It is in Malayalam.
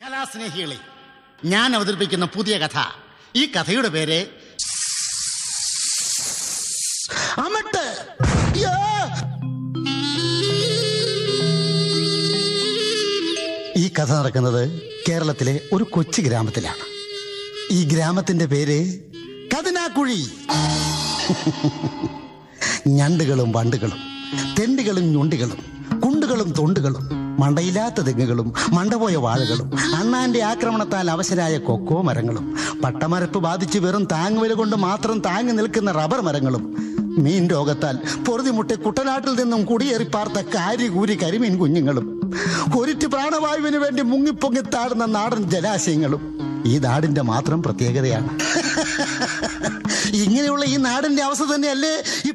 കലാസ്നേഹികളെ ഞാൻ അവതരിപ്പിക്കുന്ന പുതിയ കഥ ഈ കഥയുടെ പേര് അമട്ട് യ്യോ! ഈ കഥ നടക്കുന്നത് കേരളത്തിലെ ഒരു കൊച്ചു ഗ്രാമത്തിലാണ് ഈ ഗ്രാമത്തിന്റെ പേര് കതിനാക്കുഴി ഞണ്ടുകളും വണ്ടുകളും തെണ്ടികളും ഞൊണ്ടികളും കുണ്ടുകളും തൊണ്ടുകളും മണ്ടയില്ലാത്ത തെങ്ങുകളും മണ്ടപോയ വാഴകളും അണ്ണാന്റെ ആക്രമണത്താൽ അവശരായ കൊക്കോ മരങ്ങളും പട്ടമരപ്പ് ബാധിച്ച് വെറും താങ്ങുവില കൊണ്ട് മാത്രം താങ്ങി നിൽക്കുന്ന റബ്ബർ മരങ്ങളും മീൻ രോഗത്താൽ പൊറുതിമുട്ടി കുട്ടനാട്ടിൽ നിന്നും കുടിയേറി പാർത്ത കാരികൂരി കരിമീൻ കുഞ്ഞുങ്ങളും ഒരിറ്റ് പ്രാണവായുവിന് വേണ്ടി മുങ്ങിപ്പൊങ്ങി താടുന്ന നാടൻ ജലാശയങ്ങളും ഈ നാടിന്റെ മാത്രം പ്രത്യേകതയാണ് ഇങ്ങനെയുള്ള ഈ നാടിന്റെ അവസ്ഥ തന്നെയല്ലേ ഈ